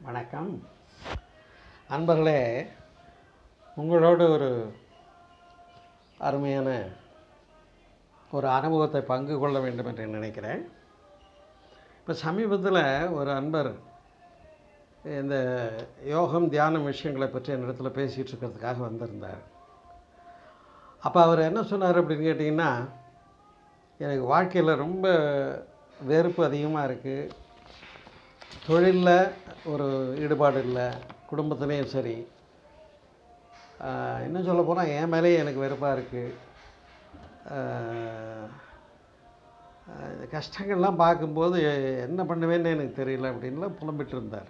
வணக்கம் அன்பர்களே உங்களோடு ஒரு அருமையான ஒரு அனுபவத்தை பங்கு கொள்ள வேண்டும் என்று நினைக்கிறேன் இப்போ சமீபத்தில் ஒரு அன்பர் இந்த யோகம் தியானம் விஷயங்களை பற்றி என்னிடத்துல பேசிகிட்டு இருக்கிறதுக்காக வந்திருந்தார் அப்போ அவர் என்ன சொன்னார் அப்படின்னு கேட்டிங்கன்னா எனக்கு வாழ்க்கையில் ரொம்ப வெறுப்பு அதிகமாக இருக்குது தொழிலில் ஒரு ஈடுபாடு இல்லை குடும்பத்துலேயும் சரி ஆஹ் இன்னும் சொல்ல போனால் என் மேலேயே எனக்கு வெறுப்பாக இருக்குது இந்த கஷ்டங்கள்லாம் பார்க்கும்போது என்ன பண்ணுவேன்னு எனக்கு தெரியல அப்படின்லாம் புலம்பிட்டு இருந்தார்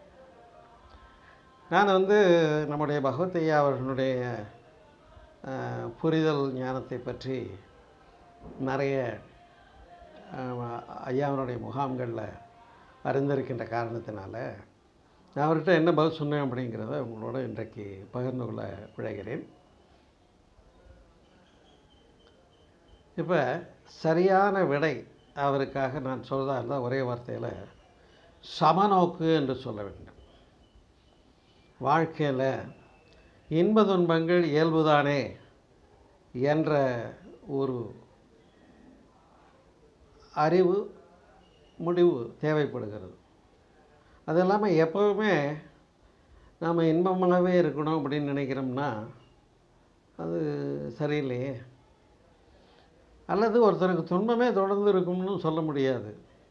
நான் வந்து நம்முடைய பகவத் ஐயா அவர்களுடைய ஆஹ், புரிதல் ஞானத்தை பற்றி நிறைய ஆஹ், ஐயாவினுடைய முகாம்களில் அறிந்திருக்கின்ற காரணத்தினால நான் அவர்கிட்ட என்ன பதில் சொன்னேன் அப்படிங்கிறத உங்களோட இன்றைக்கு பகிர்ந்து கொள்ள விழைகிறேன் இப்போ சரியான விடை அவருக்காக நான் சொல்றதா இருந்தால் ஒரே வார்த்தையில் சமநோக்கு என்று சொல்ல வேண்டும் வாழ்க்கையில் இன்ப துன்பங்கள் இயல்புதானே என்ற ஒரு அறிவு முடிவு தேவைப்படுகிறது அது இல்லாமல் எப்போவுமே நாம் இன்பமாகவே இருக்கணும் அப்படின்னு நினைக்கிறோம்னா அது சரியில்லையே அல்லது ஒருத்தருக்கு துன்பமே தொடர்ந்து இருக்கும்னு சொல்ல முடியாது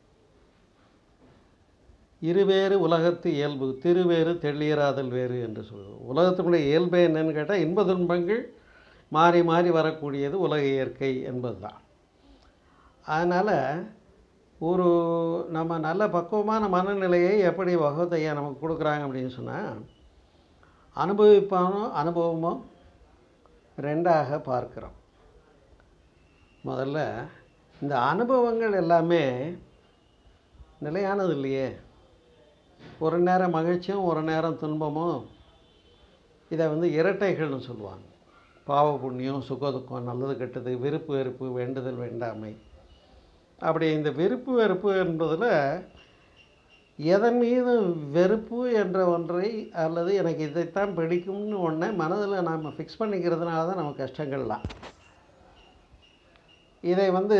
இருவேறு உலகத்து இயல்பு திருவேறு தெள்ளியராதல் வேறு என்று சொல்லுவோம் உலகத்தினுடைய இயல்பே என்னன்னு கேட்டால் இன்ப துன்பங்கள் மாறி மாறி வரக்கூடியது உலக இயற்கை என்பது தான் அதனால் ஒரு நம்ம நல்ல பக்குவமான மனநிலையை எப்படி பகவத்தையா நமக்கு கொடுக்குறாங்க அப்படின்னு சொன்னால் அனுபவிப்பானோ அனுபவமோ ரெண்டாக பார்க்கிறோம் முதல்ல இந்த அனுபவங்கள் எல்லாமே நிலையானது இல்லையே ஒரு நேரம் மகிழ்ச்சியும் ஒரு நேரம் துன்பமும் இதை வந்து இரட்டைகள்னு சொல்லுவாங்க பாவ புண்ணியம் சுக துக்கம் நல்லது கெட்டது விருப்பு வெறுப்பு வேண்டுதல் வேண்டாமை அப்படி இந்த விருப்பு வெறுப்பு என்பதில் எதன் மீது வெறுப்பு என்ற ஒன்றை அல்லது எனக்கு இதைத்தான் பிடிக்கும்னு ஒன்றை மனதில் நாம் ஃபிக்ஸ் பண்ணிக்கிறதுனால தான் நமக்கு கஷ்டங்கள்லாம் இதை வந்து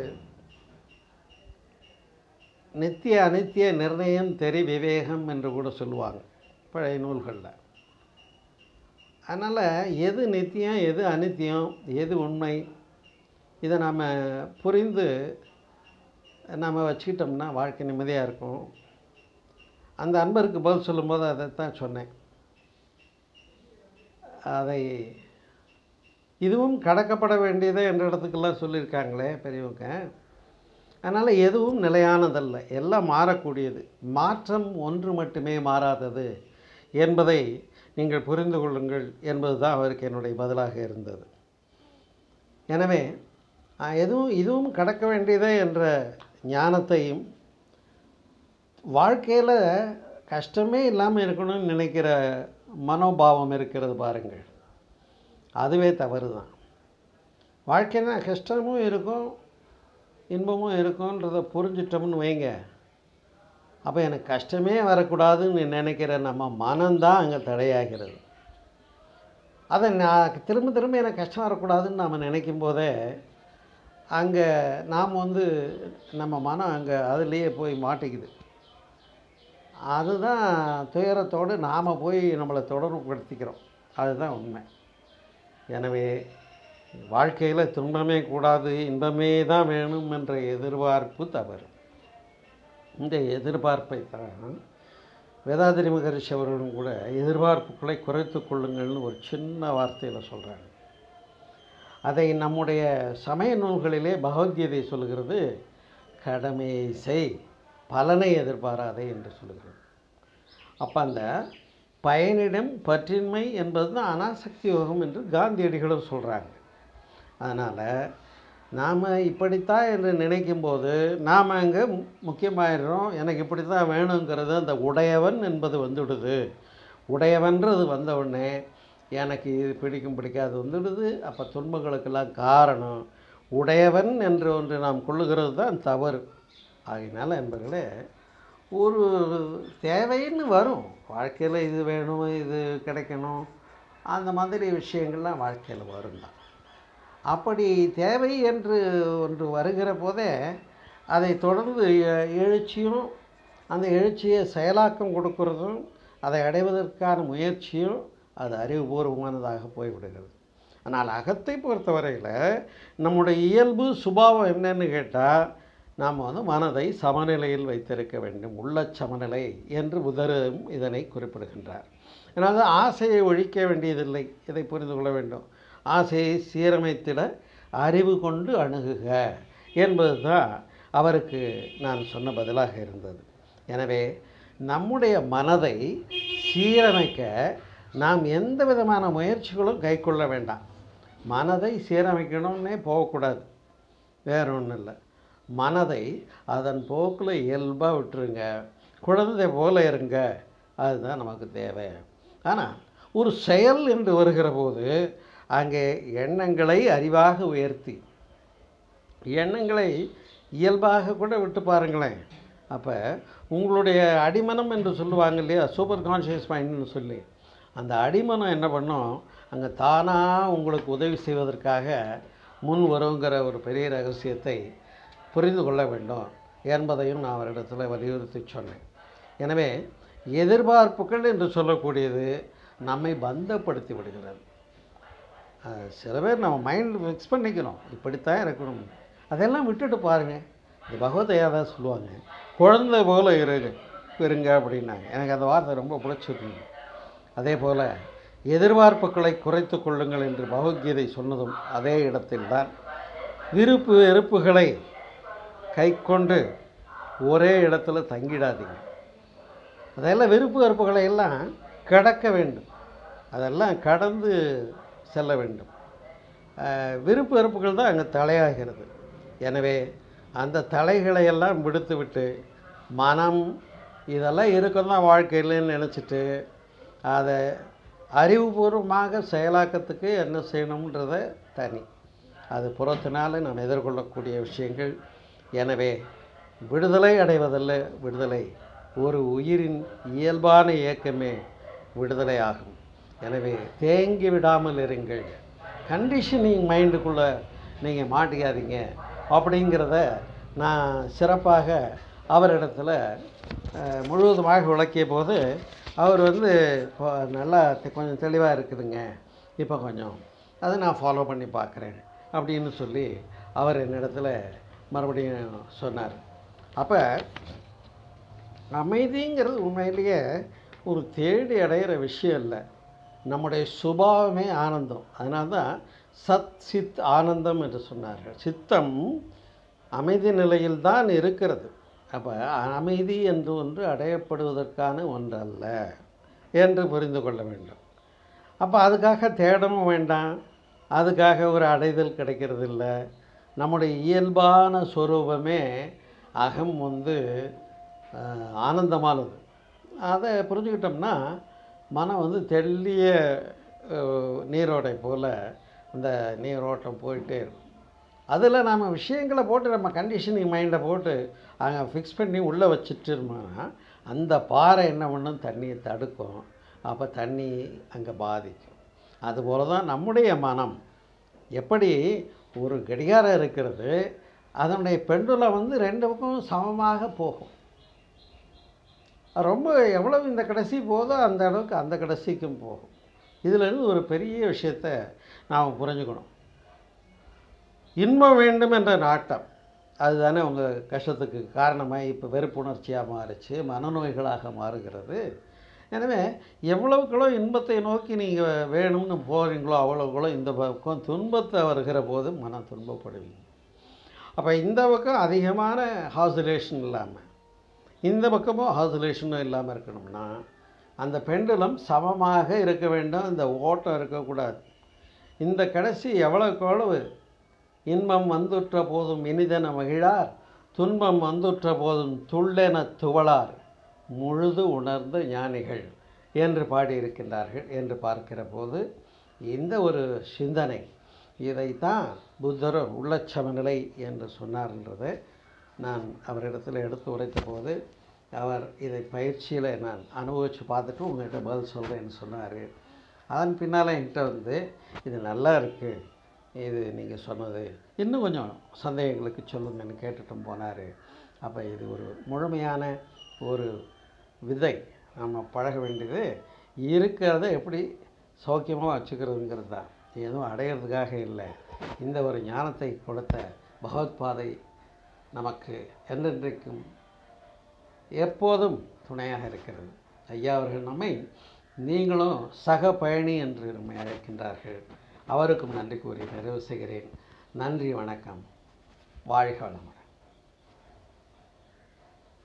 நித்திய அனித்திய நிர்ணயம் தெரி விவேகம் என்று கூட சொல்லுவாங்க பழைய நூல்களில் அதனால் எது நித்தியம் எது அனித்தியம் எது உண்மை இதை நாம் புரிந்து நம்ம வச்சுக்கிட்டோம்னா வாழ்க்கை நிம்மதியாக இருக்கும் அந்த அன்பருக்கு பதில் சொல்லும்போது அதைத்தான் சொன்னேன் அதை இதுவும் கடக்கப்பட வேண்டியதே என்ற இடத்துக்கெல்லாம் சொல்லியிருக்காங்களே பெரியவங்க அதனால் எதுவும் நிலையானதல்ல எல்லாம் மாறக்கூடியது மாற்றம் ஒன்று மட்டுமே மாறாதது என்பதை நீங்கள் புரிந்து கொள்ளுங்கள் என்பது தான் அவருக்கு என்னுடைய பதிலாக இருந்தது எனவே ஆஹ், எதுவும் இதுவும் கடக்க வேண்டியதே என்ற ஞானத்தையும் வாழ்க்கையில் கஷ்டமே இல்லாமல் இருக்கணும்னு நினைக்கிற மனோபாவம் இருக்கிறது பாருங்கள் அதுவே தவறு தான் வாழ்க்கைனா கஷ்டமும் இருக்கும் இன்பமும் இருக்கும்ன்றதை புரிஞ்சிட்டோம்னு வைங்க அப்போ எனக்கு கஷ்டமே வரக்கூடாதுன்னு நினைக்கிற நம்ம மனம்தான் அங்கே தடையாகிறது அதை நான் திரும்ப திரும்ப எனக்கு கஷ்டம் வரக்கூடாதுன்னு நாம் நினைக்கும் போதே அங்கே நாம் வந்து நம்ம மனம் அங்கே அதுலேயே போய் மாட்டிக்குது அதுதான் துயரத்தோடு நாம் போய் நம்மளை தொடர்புபடுத்திக்கிறோம் அதுதான் உண்மை எனவே வாழ்க்கையில் துன்பமே கூடாது இன்பமே தான் வேணும் என்ற எதிர்பார்ப்பு தவறு இந்த எதிர்பார்ப்பை தான் வேதாதிரி மகரிஷி அவர்களும் கூட எதிர்பார்ப்புகளை குறைத்து கொள்ளுங்கள்னு ஒரு சின்ன வார்த்தையில் சொல்கிறாங்க அதை நம்முடைய சமய நூல்களிலே பகவத்கீதை சொல்கிறது கடமையை செய் பலனை எதிர்பாராதே என்று சொல்கிறது அப்போ அந்த பயனிடம் பற்றின்மை என்பது தான் அனாசக்தி யோகம் என்று காந்தியடிகளும் சொல்கிறாங்க அதனால் நாம் இப்படித்தான் என்று நினைக்கும்போது நாம் அங்கே முக்கியமாயிடுறோம் எனக்கு இப்படி தான் வேணுங்கிறது அந்த உடையவன் என்பது வந்துடுது உடையவன்றது வந்த உடனே எனக்கு இது பிடிக்கும் பிடிக்காது வந்துடுது அப்போ துன்பங்களுக்கெல்லாம் காரணம் உடையவன் என்று ஒன்று நாம் கொள்ளுகிறது தான் தவறு ஆகையினால என்பர்களே ஒரு தேவைன்னு வரும் வாழ்க்கையில் இது வேணும் இது கிடைக்கணும் அந்த மாதிரி விஷயங்கள்லாம் வாழ்க்கையில் வரும் தான் அப்படி தேவை என்று ஒன்று வருகிற போதே அதை தொடர்ந்து எ- எழுச்சியும் அந்த எழுச்சியை செயலாக்கம் கொடுக்கறதும் அதை அடைவதற்கான முயற்சியும் அது அறிவுபூர்வமானதாக போய்விடுகிறது ஆனால் அகத்தை பொறுத்தவரையில் நம்முடைய இயல்பு சுபாவம் என்னன்னு கேட்டால் நாம் வந்து மனதை சமநிலையில் வைத்திருக்க வேண்டும் உள்ள சமநிலை என்று புதரும் இதனை குறிப்பிடுகின்றார் அதாவது ஆசையை ஒழிக்க வேண்டியதில்லை இதை புரிந்து கொள்ள வேண்டும் ஆசையை சீரமைத்திட அறிவு கொண்டு அணுகுக என்பது தான் அவருக்கு நான் சொன்ன பதிலாக இருந்தது எனவே நம்முடைய மனதை சீரமைக்க நாம் எந்த விதமான முயற்சிகளும் கைக்கொள்ள வேண்டாம் மனதை சீரமைக்கணும்னே போகக்கூடாது வேற ஒன்றும் இல்லை மனதை அதன் போக்கில் இயல்பாக விட்டுருங்க குழந்தை போல இருங்க அதுதான் நமக்கு தேவை ஆனால் ஒரு செயல் என்று வருகிற போது அங்கே எண்ணங்களை அறிவாக உயர்த்தி எண்ணங்களை இயல்பாக கூட விட்டு பாருங்களேன் அப்போ உங்களுடைய அடிமனம் என்று சொல்லுவாங்க இல்லையா சூப்பர் கான்ஷியஸ் மைண்ட்னு சொல்லி அந்த அடிமனம் என்ன பண்ணும் அங்கே தானாக உங்களுக்கு உதவி செய்வதற்காக முன் வருங்கிற ஒரு பெரிய ரகசியத்தை புரிந்து கொள்ள வேண்டும் என்பதையும் நான் அவரிடத்தில் வலியுறுத்தி சொன்னேன் எனவே எதிர்பார்ப்புகள் என்று சொல்லக்கூடியது நம்மை பந்தப்படுத்தி விடுகிறது அஹ் சில பேர் நம்ம மைண்ட் ஃபிக்ஸ் பண்ணிக்கிறோம் இப்படித்தான் இருக்கணும் அதெல்லாம் விட்டுட்டு பாருங்கள் இந்த பகவதையா தான் சொல்லுவாங்க குழந்தை போல இருங்க இருங்க அப்படின்னாங்க எனக்கு அந்த வார்த்தை ரொம்ப பிடிச்சிருக்குங்க அதே போல் எதிர்பார்ப்புகளை குறைத்து கொள்ளுங்கள் என்று பகவத்கீதை சொன்னதும் அதே இடத்தில்தான் விருப்பு வெறுப்புகளை கைக்கொண்டு ஒரே இடத்துல தங்கிடாதீங்க அதெல்லாம் விருப்பு வெறுப்புகளை எல்லாம் கடக்க வேண்டும் அதெல்லாம் கடந்து செல்ல வேண்டும் அஹ், விருப்பு வெறுப்புகள் தான் அங்கே தலையாகிறது எனவே அந்த தலைகளை எல்லாம் விடுத்துவிட்டு மனம் இதெல்லாம் இருக்கும் தான் வாழ்க்கையிலன்னு நினச்சிட்டு அதை அறிவுபூர்வமாக செயலாக்கத்துக்கு என்ன செய்யணுன்றத தனி அது புறத்தினால நாம் எதிர்கொள்ளக்கூடிய விஷயங்கள் எனவே விடுதலை அடைவதல்ல விடுதலை ஒரு உயிரின் இயல்பான இயக்கமே விடுதலை ஆகும் எனவே தேங்கி விடாமல் இருங்கள் கண்டிஷனிங் மைண்டுக்குள்ளே நீங்கள் மாட்டிக்காதீங்க அப்படிங்கிறத நான் சிறப்பாக அவரிடத்தில் அஹ், முழுவதுமாக விளக்கிய போது அவர் வந்து இப்போ நல்லா தெ- கொஞ்சம் தெளிவாக இருக்குதுங்க இப்போ கொஞ்சம் அதை நான் ஃபாலோ பண்ணி பார்க்குறேன் அப்படின்னு சொல்லி அவர் என்னிடத்துல மறுபடியும் சொன்னார் அப்போ அமைதிங்கிறது உண்மையிலேயே ஒரு தேடி அடையிற விஷயம் இல்லை நம்முடைய சுபாவமே ஆனந்தம் அதனால தான் சத் சித் ஆனந்தம் என்று சொன்னார்கள் சித்தம் அமைதி நிலையில் தான் இருக்கிறது அப்போ அமைதி என்று ஒன்று அடையப்படுவதற்கான ஒன்றல்ல என்று புரிந்து கொள்ள வேண்டும் அப்போ அதுக்காக தேடவும் வேண்டாம் அதுக்காக ஒரு அடைதல் கிடைக்கிறது இல்லை நம்முடைய இயல்பான ஸ்வரூபமே அகம் வந்து அஹ், ஆனந்தமானது அதை புரிஞ்சுக்கிட்டோம்னா மனம் வந்து தெள்ளிய அஹ், நீரோடை போல் அந்த நீரோட்டம் போயிட்டே இருக்கும் அதில் நம்ம விஷயங்களை போட்டு நம்ம கண்டிஷனிங் மைண்டை போட்டு அங்கே ஃபிக்ஸ் பண்ணி உள்ளே வச்சுட்டோம்னா அந்த பாறை என்ன பண்ணும் தண்ணியை தடுக்கும் அப்போ தண்ணி அங்கே பாதிக்கும் அதுபோல தான் நம்முடைய மனம் எப்படி ஒரு கடிகாரம் இருக்கிறது அதனுடைய பெண்டுலம் வந்து ரெண்டு பக்கமும் சமமாக போகும் ரொம்ப எவ்வளவு இந்த கடைசி போதோ அந்த அளவுக்கு அந்த கடைசிக்கும் போகும் இதிலிருந்து ஒரு பெரிய விஷயத்தை நாம் புரிஞ்சுக்கணும் இன்பம் வேண்டும் என்ற நாட்டம் அதுதானே உங்கள் கஷ்டத்துக்கு காரணமாக இப்போ வெறுப்புணர்ச்சியாக மாறிச்சு மனநோய்களாக மாறுகிறது எனவே எவ்வளவுக்களோ இன்பத்தை நோக்கி நீங்கள் வேணும்னு போகிறீங்களோ அவ்வளவுக்களோ இந்த பக்கம் துன்பத்தை வருகிற போது மனம் துன்பப்படுவீங்க அப்போ இந்த பக்கம் அதிகமான ஹாசுலேஷன் இல்லாமல் இந்த பக்கமும் ஹாசுலேஷனும் இல்லாமல் இருக்கணும்னா அந்த பெண்டுலம் சமமாக இருக்க வேண்டும் இந்த ஓட்டம் இருக்கக்கூடாது இந்த கடைசி எவ்வளவுக்கு எவ்வளவு இன்பம் வந்துற்ற போதும் இனிதென மகிழார் துன்பம் வந்துற்ற போதும் துள்ளென துவளார் முழுது உணர்ந்த ஞானிகள் என்று பாடியிருக்கின்றார்கள் என்று பார்க்கிற போது இந்த ஒரு சிந்தனை இதைத்தான் புத்தரும் உள்ளச்சமநிலை என்று சொன்னார்ன்றதை நான் அவரிடத்தில் எடுத்து உரைத்த போது அவர் இதை பயிற்சியில் நான் அனுபவித்து பார்த்துட்டு உங்கள்கிட்ட பதில் சொல்கிறேன்னு சொன்னார் அதன் பின்னால் என்கிட்ட வந்து இது நல்லா இருக்குது இது நீங்கள் சொன்னது இன்னும் கொஞ்சம் சந்தேகங்களுக்கு சொல்லுங்கன்னு கேட்டுட்டும் போனார் அப்போ இது ஒரு முழுமையான ஒரு விதை நம்ம பழக வேண்டியது இருக்கிறத எப்படி சௌக்கியமாக வச்சுக்கிறதுங்கிறது தான் எதுவும் அடையிறதுக்காக இல்லை இந்த ஒரு ஞானத்தை கொடுத்த பகவத் பாதை நமக்கு என்றென்றைக்கும் எப்போதும் துணையாக இருக்கிறது ஐயா அவர்கள் நம்மை நீங்களும் சக பயணி என்று நம்மை அழைக்கின்றார்கள் அவருக்கும் நன்றி கூறி நிறைவு செய்கிறேன் நன்றி வணக்கம் வாழ்க வளமுடன்